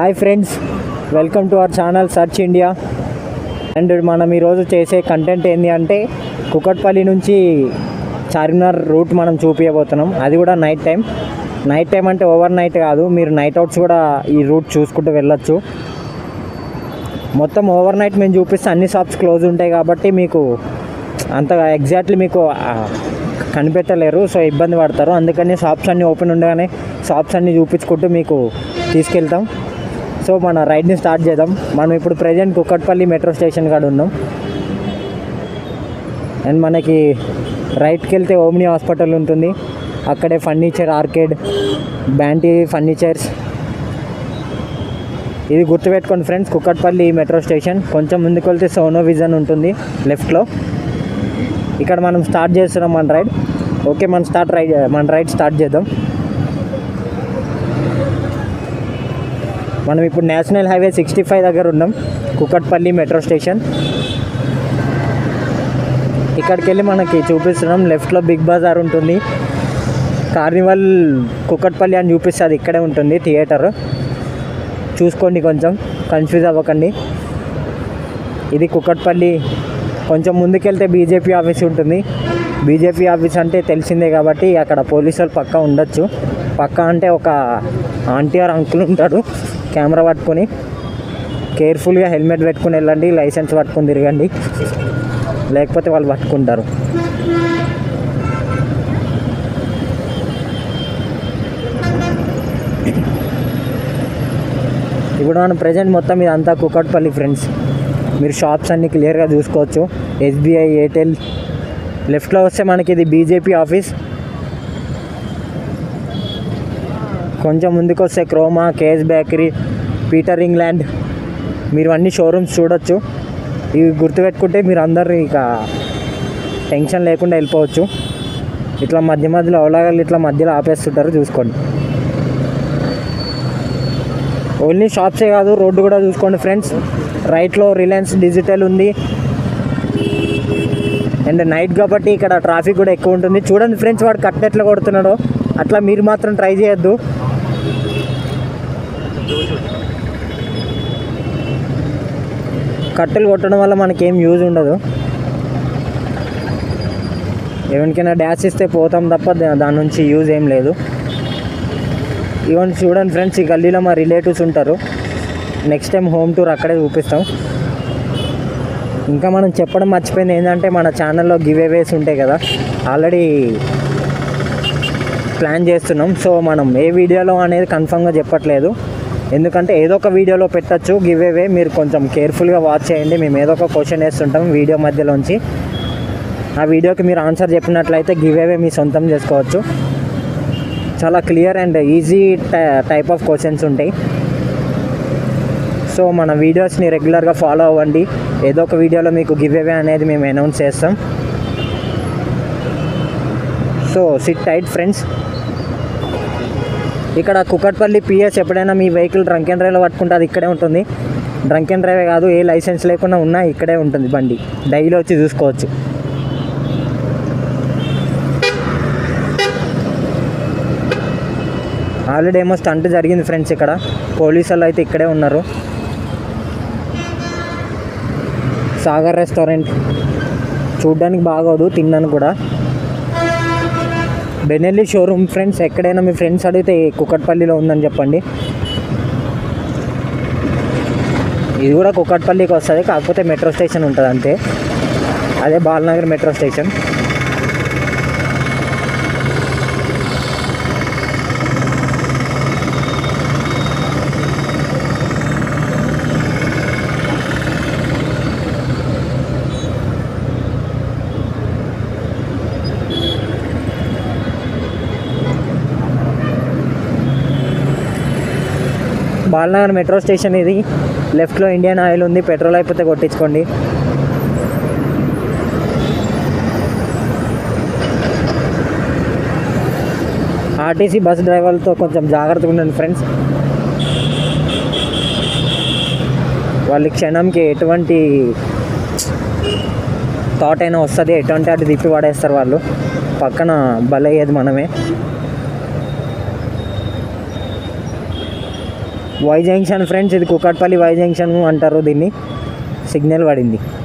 hi friends welcome to our channel search India and మనం ఈరోజు చేసే కంటెంట్ ఏంటి అంటే కుకట్పల్లి నుంచి చార్మినార్ రూట్ మనం చూపించబోతున్నాం అది కూడా నైట్ టైం నైట్ టైం అంటే ఓవర్ నైట్ కాదు మీరు నైట్ అవుట్స్ కూడా ఈ రూట్ చూసుకుంటూ వెళ్ళొచ్చు మొత్తం ఓవర్ నైట్ మేము చూపిస్తే అన్ని షాప్స్ క్లోజ్ ఉంటాయి కాబట్టి మీకు అంతగా ఎగ్జాక్ట్లీ మీకు ఆ, కనిపెట్టలేరు సో ఇబ్బంది పడతారు అందుకని షాప్స్ అన్నీ ఓపెన్ ఉండగానే షాప్స్ అన్నీ చూపించుకుంటూ మీకు తీసుకెళ్తాం సో మన రైడ్ని స్టార్ట్ చేద్దాం మనం ఇప్పుడు ప్రజెంట్ కుక్కట్పల్లి మెట్రో స్టేషన్ కాడ ఉన్నాం అండ్ మనకి రైట్కి వెళ్తే ఓమ్ని హాస్పిటల్ ఉంటుంది అక్కడే ఫర్నిచర్ ఆర్కేడ్ బ్యాంటీ ఫర్నిచర్స్ ఇది గుర్తుపెట్టుకోండి ఫ్రెండ్స్ కుక్కట్పల్లి మెట్రో స్టేషన్ కొంచెం ముందుకు వెళ్తే సోనో విజన్ ఉంటుంది లెఫ్ట్లో ఇక్కడ మనం స్టార్ట్ చేస్తున్నాం మన రైడ్ ఓకే మనం స్టార్ట్ రైడ్ మన రైడ్ స్టార్ట్ చేద్దాం మనం ఇప్పుడు నేషనల్ హైవే సిక్స్టీ ఫైవ్ దగ్గర ఉన్నాం కుక్కట్పల్లి మెట్రో స్టేషన్ ఇక్కడికి వెళ్ళి మనకి చూపిస్తున్నాం లెఫ్ట్లో బిగ్ బజార్ ఉంటుంది కార్నివల్ కుక్కట్పల్లి అని చూపిస్తుంది ఇక్కడే ఉంటుంది థియేటర్ చూసుకోండి కొంచెం కన్ఫ్యూజ్ అవ్వకండి ఇది కుక్కట్పల్లి కొంచెం ముందుకెళ్తే బీజేపీ ఆఫీస్ ఉంటుంది బీజేపీ ఆఫీస్ అంటే తెలిసిందే కాబట్టి అక్కడ పోలీసు వాళ్ళు పక్కా ఉండొచ్చు పక్కా అంటే ఒక ఆంటీ ఆర్ అంకుల్ ఉంటాడు కెమెరా పట్టుకొని కేర్ఫుల్గా హెల్మెట్ పెట్టుకుని వెళ్ళండి లైసెన్స్ పట్టుకొని తిరగండి లేకపోతే వాళ్ళు పట్టుకుంటారు ఇప్పుడు మనం ప్రజెంట్ మొత్తం ఇదంతా కుకట్పల్లి ఫ్రెండ్స్ మీరు షాప్స్ అన్ని క్లియర్గా చూసుకోవచ్చు ఎస్బీఐ ఎయిర్టెల్ లెఫ్ట్లో వస్తే మనకి ఇది బీజేపీ ఆఫీస్ కొంచెం ముందుకు వస్తే Croma KS bakery Peter England మీరు అన్ని షోరూమ్స్ చూడొచ్చు ఇవి గుర్తుపెట్టుకుంటే మీరు అందరు ఇక టెన్షన్ లేకుండా వెళ్ళిపోవచ్చు ఇట్లా మధ్య మధ్యలో అవలాగాలు ఇట్లా మధ్యలో ఆపేస్తుంటారు చూసుకోండి ఓన్లీ షాప్సే కాదు రోడ్డు కూడా చూసుకోండి ఫ్రెండ్స్ రైట్లో రిలయన్స్ డిజిటల్ ఉంది అండ్ నైట్ కాబట్టి ఇక్కడ ట్రాఫిక్ కూడా ఎక్కువ ఉంటుంది చూడండి ఫ్రెండ్స్ వాడు కట్ ఎట్లా కొడుతున్నాడో అట్లా మీరు మాత్రం ట్రై చేయొద్దు కట్టెలు కొట్టడం వల్ల మనకేం యూజ్ ఉండదు ఎవరికైనా డ్యాష్ ఇస్తే పోతాం తప్ప దా- దాని నుంచి యూజ్ ఏం లేదు ఇవన్నీ చూడండి ఫ్రెండ్స్ ఈ గల్లీలో మా రిలేటివ్స్ ఉంటారు నెక్స్ట్ టైం హోమ్ టూర్ అక్కడే చూపిస్తాం ఇంకా మనం చెప్పడం మర్చిపోయింది ఏంటంటే మన ఛానల్లో గివ్ అవేస్ ఉంటాయి కదా ఆల్రెడీ ప్లాన్ చేస్తున్నాం సో మనం ఏ వీడియోలో అనేది కన్ఫామ్గా చెప్పట్లేదు ఎందుకంటే ఏదో ఒక వీడియోలో పెట్టచ్చు గివ్ అవే మీరు కొంచెం కేర్ఫుల్గా వాచ్ చేయండి మేము ఏదో ఒక క్వశ్చన్ వేస్తుంటాం వీడియో మధ్యలోంచి ఆ వీడియోకి మీరు ఆన్సర్ చెప్పినట్లయితే గివ్ అవే మీ సొంతం చేసుకోవచ్చు చాలా clear and easy type of questions ఉంటాయి సో మన వీడియోస్ని రెగ్యులర్గా ఫాలో అవ్వండి ఏదో ఒక వీడియోలో మీకు గివ్ అవే అనేది మేము అనౌన్స్ చేస్తాం సో సిట్ టైట్ ఫ్రెండ్స్ ఇక్కడ కుకట్పల్లి పిఎస్ ఎప్పుడైనా మీ వెహికల్ డ్రంక్ అండ్ డ్రైవ్లో పట్టుకుంటే అది ఇక్కడే ఉంటుంది డ్రంక్ అండ్ డ్రైవే కాదు ఏ లైసెన్స్ లేకుండా ఉన్నా ఇక్కడే ఉంటుంది బండి డైలీ వచ్చి చూసుకోవచ్చు ఆల్రెడీ ఏమో స్టంట్ జరిగింది ఫ్రెండ్స్ ఇక్కడ పోలీసు వాళ్ళు అయితే ఇక్కడే ఉన్నారు సాగర్ రెస్టారెంట్ చూడ్డానికి బాగోదు తిన్నాను కూడా బెనెల్లి షోరూమ్ ఫ్రెండ్స్ ఎక్కడైనా మీ ఫ్రెండ్స్ అడిగితే కుక్కట్పల్లిలో ఉందని చెప్పండి ఇది కూడా కుక్కట్పల్లికి వస్తుంది కాకపోతే మెట్రో స్టేషన్ ఉంటుంది అంతే అదే Balanagar metro station Balanagar metro station ఇది లెఫ్ట్లో ఇండియన్ ఆయిల్ ఉంది పెట్రోల్ అయిపోతే కొట్టించుకోండి ఆర్టీసీ బస్ డ్రైవర్లతో కొంచెం జాగ్రత్తగా ఉండండి ఫ్రెండ్స్ వాళ్ళ క్షణంకి ఎటువంటి థాట్ అయినా వస్తుంది ఎటువంటి అటు తిప్పి పడేస్తారు వాళ్ళు పక్కన బలయ్యేది మనమే వై జంక్షన్ ఫ్రెండ్స్ ఇది కుకట్పల్లి వై జంక్షన్ అంటారు దీన్ని సిగ్నల్ పడింది